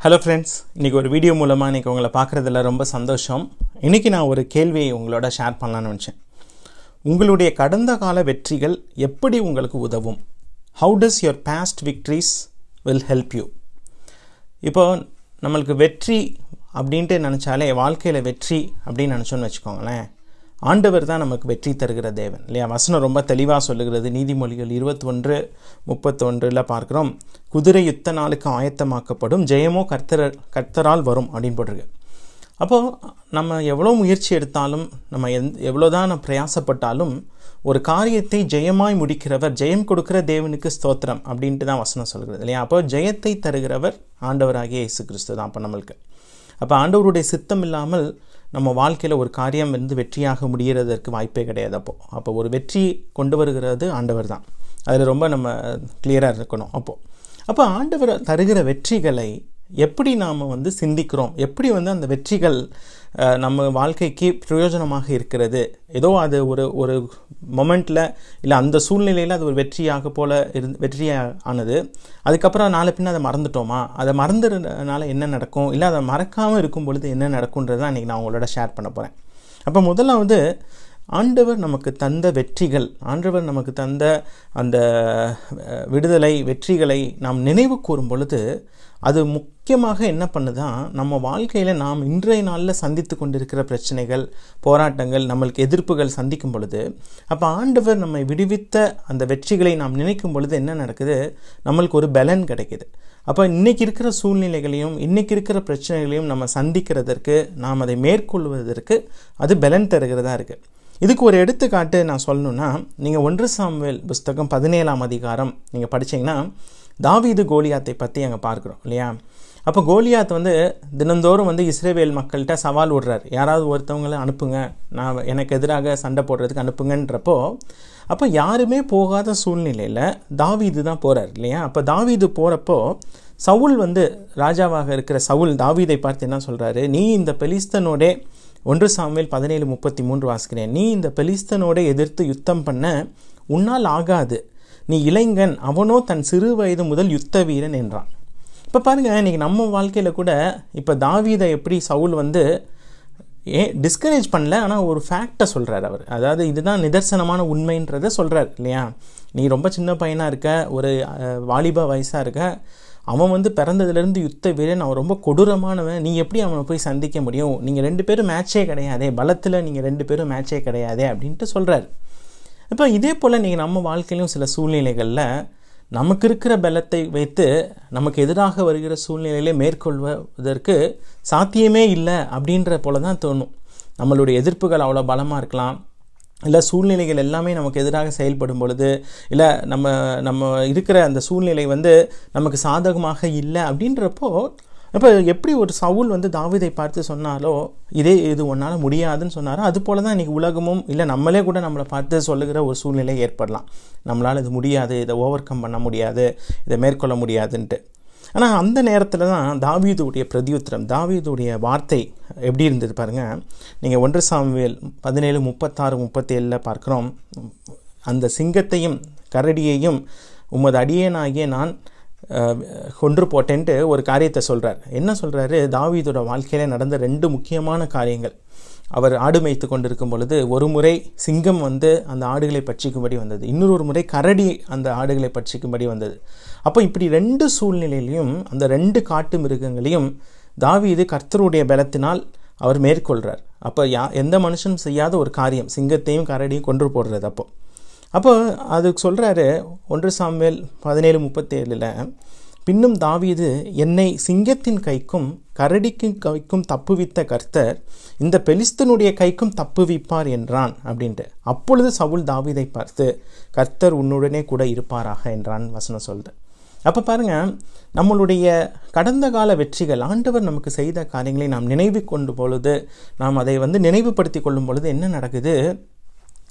hello friends இன்றைக்கி ஒரு video மூலமாக இன்றைக்கி உங்களை பார்க்குறதுல ரொம்ப சந்தோஷம் இன்றைக்கி நான் ஒரு கேள்வியை உங்களோட ஷேர் பண்ணலான்னு நினச்சேன் உங்களுடைய கடந்த கால வெற்றிகள் எப்படி உங்களுக்கு உதவும் how does your past victories will help you இப்போ நம்மளுக்கு வெற்றி அப்படின்ட்டு நினச்சாலே வாழ்க்கையில் வெற்றி அப்படின்னு நினச்சோன்னு வச்சுக்கோங்களேன் ஆண்டவர் தான் நமக்கு வெற்றி தருகிற தேவன் இல்லையா வசனம் ரொம்ப தெளிவாக சொல்லுகிறது நீதிமொழிகள் இருபத்தொன்று முப்பத்தொன்றில் பார்க்குறோம் குதிரை யுத்த நாளுக்கு ஆயத்தமாக்கப்படும் ஜெயமோ கர்த்தர் கர்த்தரால் வரும் அப்படின்னு போட்டிருக்கு அப்போது நம்ம எவ்வளோ முயற்சி எடுத்தாலும் நம்ம எந் எவ்வளோ தான் நம்ம பிரயாசப்பட்டாலும் ஒரு காரியத்தை ஜெயமாய் முடிக்கிறவர் ஜெயம் கொடுக்கிற தேவனுக்கு ஸ்தோத்திரம் அப்படின்ட்டு தான் வசனம் சொல்கிறது இல்லையா அப்போ ஜெயத்தை தருகிறவர் ஆண்டவராகிய இயேசு கிறிஸ்து தான் அப்போ நம்மளுக்கு அப்போ ஆண்டவருடைய சித்தம் இல்லாமல் நம்ம வாழ்க்கையில் ஒரு காரியம் வந்து வெற்றியாக முடிகிறதற்கு வாய்ப்பே கிடையாது அப்போது அப்போ ஒரு வெற்றி கொண்டு வருகிறது ஆண்டவர் தான் அதில் ரொம்ப நம்ம கிளியராக இருக்கணும் அப்போது அப்போ ஆண்டவர் தருகிற வெற்றிகளை எப்படி நாம் வந்து சிந்திக்கிறோம் எப்படி வந்து அந்த வெற்றிகள் நம்ம வாழ்க்கைக்கு பிரயோஜனமாக இருக்கிறது ஏதோ அது ஒரு ஒரு மொமெண்ட்டில் இல்லை அந்த சூழ்நிலையில் அது ஒரு வெற்றியாக போல் இருந்து வெற்றியாக ஆனது அதுக்கப்புறம் நாளை பின்ன அதை மறந்துட்டோமா அதை மறந்துறதுனால என்ன நடக்கும் இல்லை அதை மறக்காமல் இருக்கும் பொழுது என்ன நடக்கும்ன்றது தான் இன்றைக்கி நான் உங்களோட ஷேர் பண்ண போகிறேன் அப்போ முதலாவது ஆண்டவர் நமக்கு தந்த வெற்றிகள் ஆண்டவர் நமக்கு தந்த அந்த விடுதலை வெற்றிகளை நாம் நினைவு கூறும் பொழுது அது முக்கியமாக என்ன பண்ணுதான் நம்ம வாழ்க்கையில் நாம் இன்றைய நாளில் சந்தித்து கொண்டிருக்கிற பிரச்சனைகள் போராட்டங்கள் நம்மளுக்கு எதிர்ப்புகள் சந்திக்கும் பொழுது அப்போ ஆண்டவர் நம்மை விடுவித்த அந்த வெற்றிகளை நாம் நினைக்கும் பொழுது என்ன நடக்குது நம்மளுக்கு ஒரு பலன் கிடைக்குது அப்போ இன்றைக்கி இருக்கிற சூழ்நிலைகளையும் இன்றைக்கி இருக்கிற பிரச்சனைகளையும் நம்ம சந்திக்கிறதற்கு நாம் அதை மேற்கொள்வதற்கு அது பலன் தருகிறதா இருக்குது இதுக்கு ஒரு எடுத்துக்காட்டு நான் சொல்லணுன்னா நீங்கள் ஒன்று சாமுவேல் புஸ்தகம் பதினேழாம் அதிகாரம் நீங்கள் படித்தீங்கன்னா தாவீது கோலியாத்தை பற்றி அங்கே பார்க்குறோம் இல்லையா அப்போ கோலியாத் வந்து தினந்தோறும் வந்து இஸ்ரேவேல் மக்கள்கிட்ட சவால் விடுறார் யாராவது ஒருத்தவங்களை அனுப்புங்க நான் எனக்கு எதிராக சண்டை போடுறதுக்கு அனுப்புங்கன்றப்போ அப்போ யாருமே போகாத சூழ்நிலையில் தாவீது தான் போகிறார் இல்லையா அப்போ தாவீது போகிறப்போ சவுல் வந்து ராஜாவாக இருக்கிற சவுல் தாவீதை பார்த்து என்ன சொல்கிறாரு நீ இந்த பெலிஸ்தனோடே ஒன்று சாமியில் பதினேழு முப்பத்தி மூன்று வாசிக்கிறேன் நீ இந்த பெலிஸ்தனோட எதிர்த்து யுத்தம் பண்ண உன்னால் ஆகாது நீ இளைஞன் அவனோ தன் சிறு வயது முதல் யுத்த வீரன் என்றான் இப்போ பாருங்கள் இன்றைக்கி நம்ம வாழ்க்கையில் கூட இப்போ தாவீதை எப்படி சவுல் வந்து ஏன் டிஸ்கரேஜ் பண்ணல ஆனால் ஒரு ஃபேக்டை சொல்கிறார் அவர் அதாவது இதுதான் நிதர்சனமான உண்மைன்றதை சொல்கிறார் இல்லையா நீ ரொம்ப சின்ன பையனாக இருக்க ஒரு வாலிப வயசாக இருக்க அவன் வந்து பிறந்ததுலேருந்து யுத்த வீரன் அவன் ரொம்ப கொடூரமானவன் நீ எப்படி அவனை போய் சந்திக்க முடியும் நீங்கள் ரெண்டு பேரும் மேட்சே கிடையாதே பலத்தில் நீங்கள் ரெண்டு பேரும் மேட்சே கிடையாதே அப்படின்ட்டு சொல்கிறார் இப்போ இதே போல் நீங்கள் நம்ம வாழ்க்கையிலும் சில சூழ்நிலைகளில் நமக்கு இருக்கிற பலத்தை வைத்து நமக்கு எதிராக வருகிற சூழ்நிலையிலே மேற்கொள்வதற்கு சாத்தியமே இல்லை அப்படின்ற போல தான் தோணும் நம்மளுடைய எதிர்ப்புகள் அவ்வளோ பலமாக இருக்கலாம் இல்லை சூழ்நிலைகள் எல்லாமே நமக்கு எதிராக செயல்படும் பொழுது இல்லை நம்ம நம்ம இருக்கிற அந்த சூழ்நிலை வந்து நமக்கு சாதகமாக இல்லை அப்படின்றப்போ இப்போ எப்படி ஒரு சவுல் வந்து தாவிதை பார்த்து சொன்னாலோ இதே இது ஒன்றால் முடியாதுன்னு சொன்னாரோ அது போல தான் இன்றைக்கி உலகமும் இல்லை நம்மளே கூட நம்மளை பார்த்து சொல்லுகிற ஒரு சூழ்நிலை ஏற்படலாம் நம்மளால் இது முடியாது இதை ஓவர் கம் பண்ண முடியாது இதை மேற்கொள்ள முடியாதுன்ட்டு ஆனால் அந்த நேரத்தில் தான் தாவீதுடைய பிரதியுத்திரம் தாவீதுடைய வார்த்தை எப்படி இருந்தது பாருங்கள் நீங்கள் ஒன்று சாமியல் பதினேழு முப்பத்தாறு முப்பத்தேழில் பார்க்குறோம் அந்த சிங்கத்தையும் கரடியையும் உமது அடியேனாகிய நான் கொன்று போட்டேன்ட்டு ஒரு காரியத்தை சொல்கிறார் என்ன சொல்கிறாரு தாவீதோட வாழ்க்கையில் நடந்த ரெண்டு முக்கியமான காரியங்கள் அவர் ஆடு மேய்த்து கொண்டிருக்கும் பொழுது ஒரு முறை சிங்கம் வந்து அந்த ஆடுகளை பட்சிக்கும்படி வந்தது இன்னொரு முறை கரடி அந்த ஆடுகளை பட்சிக்கும்படி வந்தது அப்போ இப்படி ரெண்டு சூழ்நிலையிலையும் அந்த ரெண்டு காட்டு மிருகங்களையும் தாவீது கர்த்தருடைய பலத்தினால் அவர் மேற்கொள்கிறார் அப்போ யா எந்த மனுஷனும் செய்யாத ஒரு காரியம் சிங்கத்தையும் கரடியும் கொன்று போடுறது அப்போ அப்போ அதுக்கு சொல்கிறாரு ஒன்று சாம்பேல் பதினேழு முப்பத்தேழில் பின்னும் தாவீது என்னை சிங்கத்தின் கைக்கும் கரடிக்கும் கைக்கும் தப்புவித்த கர்த்தர் இந்த பெலிஸ்தனுடைய கைக்கும் தப்புவிப்பார் என்றான் அப்படின்ட்டு அப்பொழுது சவுல் தாவீதை பார்த்து கர்த்தர் உன்னுடனே கூட இருப்பாராக என்றான் வசனம் சொல்லுது அப்போ பாருங்கள் நம்மளுடைய கடந்த கால வெற்றிகள் ஆண்டவர் நமக்கு செய்த காரியங்களை நாம் நினைவு கொண்டு பொழுது நாம் அதை வந்து நினைவுபடுத்தி கொள்ளும் பொழுது என்ன நடக்குது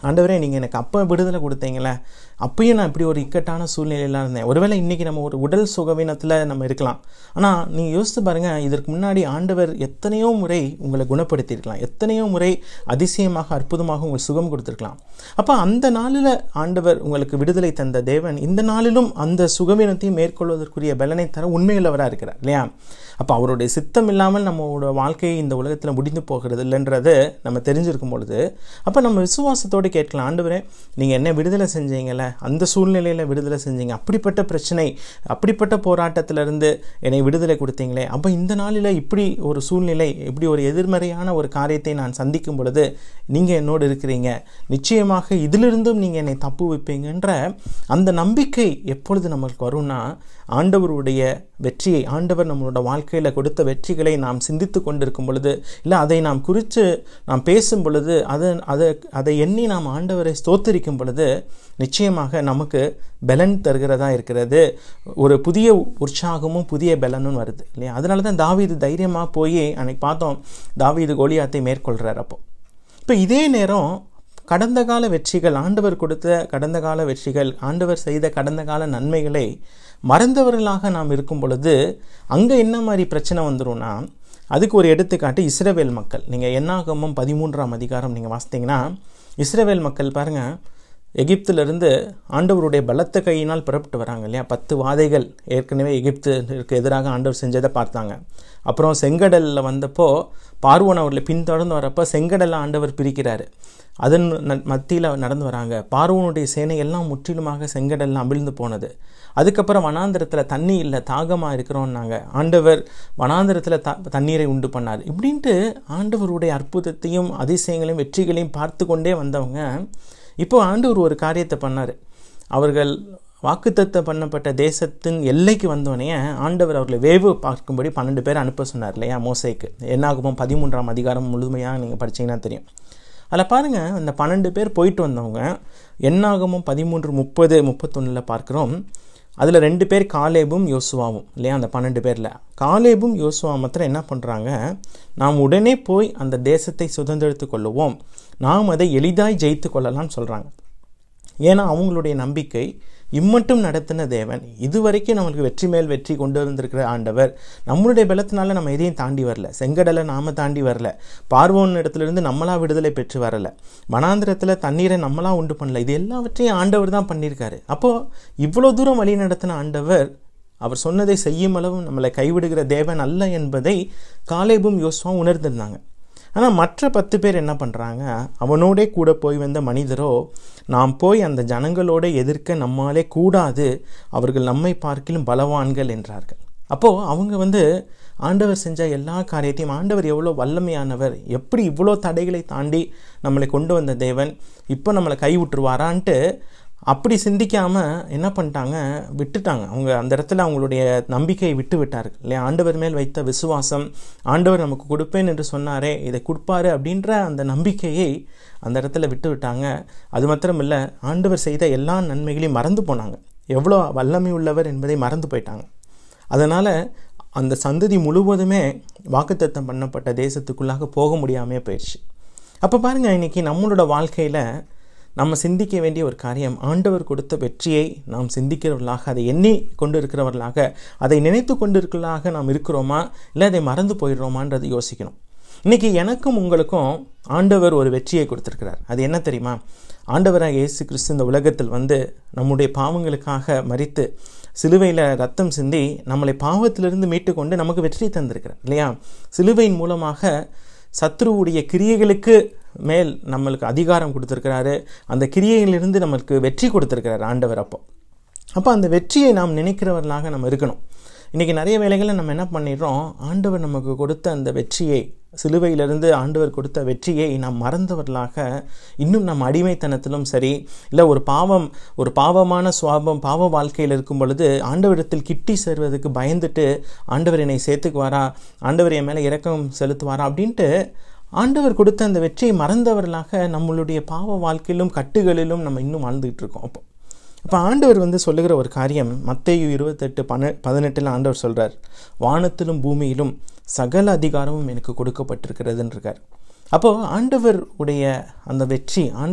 ஆண்டவரே நீங்கள் எனக்கு அப்போ விடுதலை கொடுத்தீங்களே அப்பயும் நான் இப்படி ஒரு இக்கட்டான சூழ்நிலையில் இருந்தேன் ஒருவேளை இன்றைக்கி நம்ம ஒரு உடல் சுகவீனத்தில் நம்ம இருக்கலாம் ஆனால் நீங்கள் யோசித்து பாருங்கள் இதற்கு முன்னாடி ஆண்டவர் எத்தனையோ முறை உங்களை குணப்படுத்தியிருக்கலாம் எத்தனையோ முறை அதிசயமாக அற்புதமாக உங்களுக்கு சுகம் கொடுத்துருக்கலாம் அப்போ அந்த நாளில் ஆண்டவர் உங்களுக்கு விடுதலை தந்த தேவன் இந்த நாளிலும் அந்த சுகவீனத்தையும் மேற்கொள்வதற்குரிய பலனை தர உண்மையுள்ளவராக இருக்கிறார் இல்லையா அப்போ அவருடைய சித்தம் இல்லாமல் நம்மளோட வாழ்க்கையை இந்த உலகத்தில் முடிந்து போகிறது இல்லைன்றது நம்ம தெரிஞ்சிருக்கும் பொழுது அப்போ நம்ம விசுவாசத்தோடு கேட்கலாம் ஆண்டவரே நீங்கள் என்ன விடுதலை செஞ்சீங்களே அந்த சூழ்நிலையில் விடுதலை செஞ்சீங்க அப்படிப்பட்ட பிரச்சனை அப்படிப்பட்ட போராட்டத்திலிருந்து என்னை விடுதலை கொடுத்தீங்களே அப்போ இந்த நாளில் இப்படி ஒரு சூழ்நிலை இப்படி ஒரு எதிர்மறையான ஒரு காரியத்தை நான் சந்திக்கும் பொழுது நீங்கள் என்னோடு இருக்கிறீங்க நிச்சயமாக இதிலிருந்தும் நீங்கள் என்னை தப்பு வைப்பீங்கன்ற அந்த நம்பிக்கை எப்பொழுது நம்மளுக்கு வரும்னா ஆண்டவருடைய வெற்றியை ஆண்டவர் நம்மளோட வாழ்க்கையில் கொடுத்த வெற்றிகளை நாம் சிந்தித்து கொண்டிருக்கும் பொழுது இல்லை அதை நாம் குறித்து நாம் பேசும் பொழுது அதை அதை அதை எண்ணி நாம் ஆண்டவரை ஸ்தோத்தரிக்கும் பொழுது நிச்சயமாக நமக்கு பலன் தருகிறதா இருக்கிறது ஒரு புதிய உற்சாகமும் புதிய பலனும் வருது இல்லையா அதனால தான் தாவீது தைரியமாக போய் அன்னைக்கு பார்த்தோம் தாவீது கோலியாத்தை மேற்கொள்கிறார் அப்போ இப்போ இதே நேரம் கடந்த கால வெற்றிகள் ஆண்டவர் கொடுத்த கடந்த கால வெற்றிகள் ஆண்டவர் செய்த கடந்த கால நன்மைகளை மறந்தவர்களாக நாம் இருக்கும் பொழுது அங்கே என்ன மாதிரி பிரச்சனை வந்துடும்னா அதுக்கு ஒரு எடுத்துக்காட்டு இஸ்ரவேல் மக்கள் நீங்கள் என்னாகமும் பதிமூன்றாம் அதிகாரம் நீங்கள் வாசித்தீங்கன்னா இஸ்ரவேல் மக்கள் பாருங்கள் எகிப்திலிருந்து ஆண்டவருடைய பலத்த கையினால் புறப்பட்டு வராங்க இல்லையா பத்து வாதைகள் ஏற்கனவே எகிப்துக்கு எதிராக ஆண்டவர் செஞ்சதை பார்த்தாங்க அப்புறம் செங்கடலில் வந்தப்போ பார்வோன் அவர்களை பின்தொடர்ந்து வரப்போ செங்கடலில் ஆண்டவர் பிரிக்கிறாரு அதன் மத்தியில் நடந்து வராங்க பார்வோனுடைய சேனை எல்லாம் முற்றிலுமாக செங்கடலில் அமிழ்ந்து போனது அதுக்கப்புறம் வனாந்திரத்தில் தண்ணி இல்லை தாகமாக இருக்கிறோம்னாங்க ஆண்டவர் வனாந்திரத்தில் த தண்ணீரை உண்டு பண்ணார் இப்படின்ட்டு ஆண்டவருடைய அற்புதத்தையும் அதிசயங்களையும் வெற்றிகளையும் பார்த்து கொண்டே வந்தவங்க இப்போ ஆண்டவர் ஒரு காரியத்தை பண்ணார் அவர்கள் வாக்குத்தத்த பண்ணப்பட்ட தேசத்தின் எல்லைக்கு வந்தோடனே ஆண்டவர் அவர்களை வேவு பார்க்கும்படி பன்னெண்டு பேர் அனுப்ப சொன்னார் இல்லையா மோசைக்கு என்னாகுமோ பதிமூன்றாம் அதிகாரம் முழுமையாக நீங்கள் படிச்சீங்கன்னா தெரியும் அதில் பாருங்கள் இந்த பன்னெண்டு பேர் போயிட்டு வந்தவங்க என்னாகமும் பதிமூன்று முப்பது முப்பத்தொன்னில் பார்க்குறோம் அதில் ரெண்டு பேர் காலேபும் யோசுவாவும் இல்லையா அந்த பன்னெண்டு பேரில் காலேபும் யோசுவா மாத்திரம் என்ன பண்ணுறாங்க நாம் உடனே போய் அந்த தேசத்தை சுதந்திரத்து கொள்ளுவோம் நாம் அதை எளிதாய் ஜெயித்து கொள்ளலாம்னு சொல்கிறாங்க ஏன்னா அவங்களுடைய நம்பிக்கை இம்மட்டும் நடத்தின தேவன் இதுவரைக்கும் நம்மளுக்கு வெற்றி மேல் வெற்றி கொண்டு வந்திருக்கிற ஆண்டவர் நம்மளுடைய பலத்தினால நம்ம எதையும் தாண்டி வரல செங்கடலை நாம தாண்டி வரல பார்வோன் இடத்துலேருந்து நம்மளா விடுதலை பெற்று வரல வனாந்திரத்தில் தண்ணீரை நம்மளா உண்டு பண்ணல இது எல்லாவற்றையும் ஆண்டவர் தான் பண்ணியிருக்காரு அப்போது இவ்வளோ தூரம் வழி நடத்தின ஆண்டவர் அவர் சொன்னதை செய்யும் அளவு நம்மளை கைவிடுகிற தேவன் அல்ல என்பதை காலேபும் யோசுவாவும் உணர்ந்திருந்தாங்க ஆனால் மற்ற பத்து பேர் என்ன பண்ணுறாங்க அவனோடே கூட போய் வந்த மனிதரோ நாம் போய் அந்த ஜனங்களோட எதிர்க்க நம்மாலே கூடாது அவர்கள் நம்மை பார்க்கிலும் பலவான்கள் என்றார்கள் அப்போது அவங்க வந்து ஆண்டவர் செஞ்ச எல்லா காரியத்தையும் ஆண்டவர் எவ்வளோ வல்லமையானவர் எப்படி இவ்வளோ தடைகளை தாண்டி நம்மளை கொண்டு வந்த தேவன் இப்போ நம்மளை கை விட்டுருவாரான்ட்டு அப்படி சிந்திக்காமல் என்ன பண்ணிட்டாங்க விட்டுட்டாங்க அவங்க அந்த இடத்துல அவங்களுடைய நம்பிக்கையை விட்டு விட்டார்கள் இல்லையா ஆண்டவர் மேல் வைத்த விசுவாசம் ஆண்டவர் நமக்கு கொடுப்பேன் என்று சொன்னாரே இதை கொடுப்பாரு அப்படின்ற அந்த நம்பிக்கையை அந்த இடத்துல விட்டு விட்டாங்க அது மாத்திரம் இல்லை ஆண்டவர் செய்த எல்லா நன்மைகளையும் மறந்து போனாங்க எவ்வளோ வல்லமை உள்ளவர் என்பதை மறந்து போயிட்டாங்க அதனால் அந்த சந்ததி முழுவதுமே வாக்குத்தத்தம் பண்ணப்பட்ட தேசத்துக்குள்ளாக போக முடியாமே போயிடுச்சு அப்போ பாருங்கள் இன்றைக்கி நம்மளோட வாழ்க்கையில் நம்ம சிந்திக்க வேண்டிய ஒரு காரியம் ஆண்டவர் கொடுத்த வெற்றியை நாம் சிந்திக்கிறவர்களாக அதை எண்ணி கொண்டு இருக்கிறவர்களாக அதை நினைத்து கொண்டு இருக்கிறவர்களாக நாம் இருக்கிறோமா இல்லை அதை மறந்து போயிடுறோமான்றது யோசிக்கணும் இன்றைக்கி எனக்கும் உங்களுக்கும் ஆண்டவர் ஒரு வெற்றியை கொடுத்துருக்கிறார் அது என்ன தெரியுமா ஆண்டவராக இயேசு கிறிஸ்து இந்த உலகத்தில் வந்து நம்முடைய பாவங்களுக்காக மறித்து சிலுவையில் ரத்தம் சிந்தி நம்மளை பாவத்திலிருந்து மீட்டு கொண்டு நமக்கு வெற்றி தந்திருக்கிறார் இல்லையா சிலுவையின் மூலமாக சத்ருவுடைய கிரியைகளுக்கு மேல் நம்மளுக்கு அதிகாரம் கொடுத்துருக்கிறாரு அந்த கிரியையிலிருந்து நம்மளுக்கு வெற்றி கொடுத்துருக்கிறார் ஆண்டவர் அப்போ அப்போ அந்த வெற்றியை நாம் நினைக்கிறவர்களாக நம்ம இருக்கணும் இன்றைக்கி நிறைய வேலைகளில் நம்ம என்ன பண்ணிடுறோம் ஆண்டவர் நமக்கு கொடுத்த அந்த வெற்றியை சிலுவையிலிருந்து ஆண்டவர் கொடுத்த வெற்றியை நாம் மறந்தவர்களாக இன்னும் நம் அடிமைத்தனத்திலும் சரி இல்லை ஒரு பாவம் ஒரு பாவமான சுவாபம் பாவ வாழ்க்கையில் இருக்கும் பொழுது ஆண்டவரிடத்தில் கிட்டி சேர்வதற்கு பயந்துட்டு ஆண்டவர் என்னை சேர்த்துக்குவாரா ஆண்டவர் என் மேலே இறக்கம் செலுத்துவாரா அப்படின்ட்டு ஆண்டவர் கொடுத்த அந்த வெற்றியை மறந்தவர்களாக நம்மளுடைய பாவ வாழ்க்கையிலும் கட்டுகளிலும் நம்ம இன்னும் வாழ்ந்துகிட்டு இருக்கோம் அப்போ அப்போ ஆண்டவர் வந்து சொல்லுகிற ஒரு காரியம் மத்தையு இருபத்தெட்டு பன பதினெட்டில் ஆண்டவர் சொல்கிறார் வானத்திலும் பூமியிலும் சகல அதிகாரமும் எனக்கு கொடுக்கப்பட்டிருக்கிறதுன்னு இருக்கார் அப்போது ஆண்டவர் உடைய அந்த வெற்றி ஆண்டவர்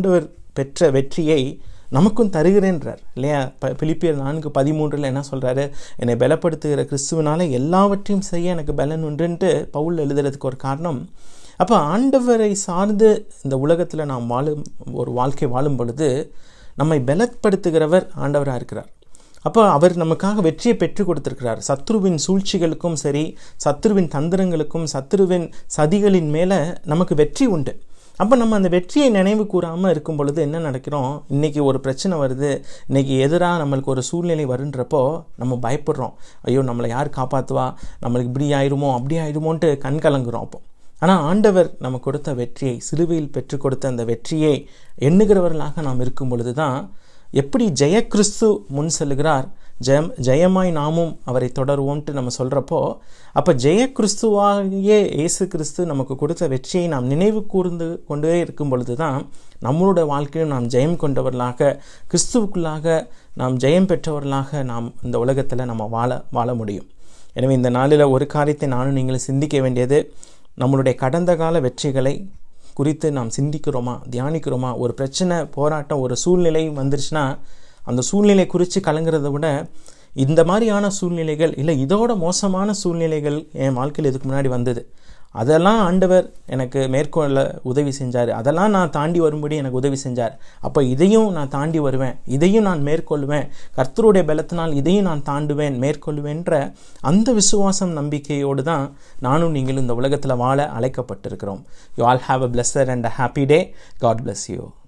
பெற்ற வெற்றியை நமக்கும் தருகிறேன்றார் இல்லையா ப பிலிப்பியர் நான்கு பதிமூன்றில் என்ன சொல்கிறாரு என்னை பலப்படுத்துகிற கிறிஸ்துவனால எல்லாவற்றையும் செய்ய எனக்கு பலன் உண்டுன்ட்டு பவுல் எழுதுறதுக்கு ஒரு காரணம் அப்போ ஆண்டவரை சார்ந்து இந்த உலகத்தில் நாம் வாழும் ஒரு வாழ்க்கை வாழும் பொழுது நம்மை பலப்படுத்துகிறவர் ஆண்டவராக இருக்கிறார் அப்போ அவர் நமக்காக வெற்றியை பெற்றுக் கொடுத்திருக்கிறார் சத்ருவின் சூழ்ச்சிகளுக்கும் சரி சத்ருவின் தந்திரங்களுக்கும் சத்ருவின் சதிகளின் மேலே நமக்கு வெற்றி உண்டு அப்போ நம்ம அந்த வெற்றியை நினைவு கூறாமல் இருக்கும் பொழுது என்ன நடக்கிறோம் இன்றைக்கி ஒரு பிரச்சனை வருது இன்றைக்கி எதிராக நம்மளுக்கு ஒரு சூழ்நிலை வருன்றப்போ நம்ம பயப்படுறோம் ஐயோ நம்மளை யார் காப்பாற்றுவா நம்மளுக்கு இப்படி ஆயிருமோ அப்படி ஆயிருமோன்ட்டு கண் கலங்குறோம் அப்போ ஆனால் ஆண்டவர் நம்ம கொடுத்த வெற்றியை சிலுவையில் பெற்றுக் கொடுத்த அந்த வெற்றியை எண்ணுகிறவர்களாக நாம் இருக்கும் பொழுது தான் எப்படி ஜெய கிறிஸ்து முன் செல்லுகிறார் ஜெயம் ஜெயமாய் நாமும் அவரை தொடருவோம்ட்டு நம்ம சொல்கிறப்போ அப்போ ஜெய கிறிஸ்துவாகிய இயேசு கிறிஸ்து நமக்கு கொடுத்த வெற்றியை நாம் நினைவு கூர்ந்து கொண்டே இருக்கும் பொழுது தான் நம்மளோட வாழ்க்கையும் நாம் ஜெயம் கொண்டவர்களாக கிறிஸ்துவுக்குள்ளாக நாம் ஜெயம் பெற்றவர்களாக நாம் இந்த உலகத்தில் நம்ம வாழ வாழ முடியும் எனவே இந்த நாளில் ஒரு காரியத்தை நானும் நீங்களும் சிந்திக்க வேண்டியது நம்மளுடைய கடந்த கால வெற்றிகளை குறித்து நாம் சிந்திக்கிறோமா தியானிக்கிறோமா ஒரு பிரச்சனை போராட்டம் ஒரு சூழ்நிலை வந்துருச்சுன்னா அந்த சூழ்நிலை குறித்து கலங்குறத விட இந்த மாதிரியான சூழ்நிலைகள் இல்லை இதோட மோசமான சூழ்நிலைகள் என் வாழ்க்கையில் இதுக்கு முன்னாடி வந்தது அதெல்லாம் ஆண்டவர் எனக்கு மேற்கொள்ள உதவி செஞ்சார் அதெல்லாம் நான் தாண்டி வரும்படி எனக்கு உதவி செஞ்சார் அப்போ இதையும் நான் தாண்டி வருவேன் இதையும் நான் மேற்கொள்வேன் கர்த்தருடைய பலத்தினால் இதையும் நான் தாண்டுவேன் மேற்கொள்வேன்ற அந்த விசுவாசம் நம்பிக்கையோடு தான் நானும் நீங்களும் இந்த உலகத்தில் வாழ அழைக்கப்பட்டிருக்கிறோம் you all have a pleasure and a happy day God bless you